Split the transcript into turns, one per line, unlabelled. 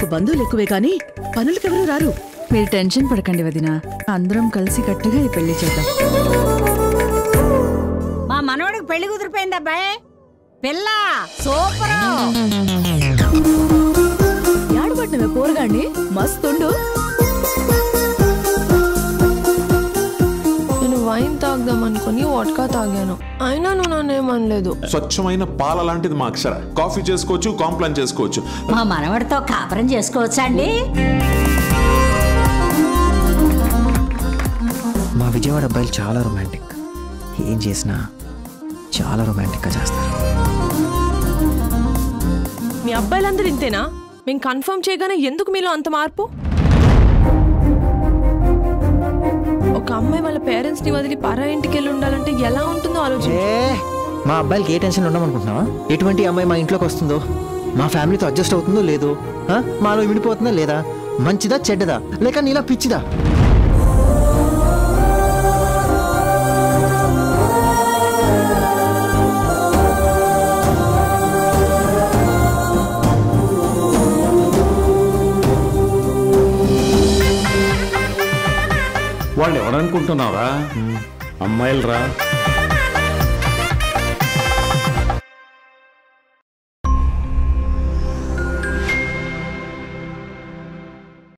నీకు బంధువులు ఎక్కువే కాని పనులకెవరూ రారు
మీరు టెన్షన్ పడకండి వదిన అందరం కలిసి కట్టుగా ఈ పెళ్లి చేద్దాం
మా మనవడికి పెళ్లి కుదిరిపోయింది అబ్బాయి పిల్ల సూపర్
యాడబట్టినవే పోరగాండి మస్తుండు
నేను వైన్ తాగుదాం అనుకుని వడ్కా తాగాను అయినా నువ్వు నన్ను ఏమనలేదు
స్వచ్ఛమైన పాల లాంటిది మా అక్షర కాఫీ చేసుకోవచ్చు కాంప్లైంట్ చేసుకోవచ్చు
మా మనవడితో కాపురం చేసుకోవచ్చా అండి
మా విజయవాడ అబ్బాయిలు చాలా రొమాంటిక్ ఏం చేసినా చాలా రొమాంటిక్గా చేస్తారు
మీ అబ్బాయిలందరూ ఇంతేనా మేము కన్ఫర్మ్ చేయగానే ఎందుకు మీలో అంత మార్పు ఒక అమ్మాయి వాళ్ళ పేరెంట్స్ ని వదిలి పరా ఇంటికి వెళ్ళి ఉండాలంటే ఎలా ఉంటుందో ఆలోచించు
ఏ మా అబ్బాయిలకి ఏ టెన్షన్ ఉండమనుకుంటున్నావా ఎటువంటి అమ్మాయి మా ఇంట్లోకి వస్తుందో మా ఫ్యామిలీతో అడ్జస్ట్ అవుతుందో లేదో ఆ? మాలో విడిపోతుందా లేదా మంచిదా చెడ్డదా లేక నీలా పిచ్చిదా
వాళ్ళు ఎవరనుకుంటున్నారా అమ్మాయిలు రా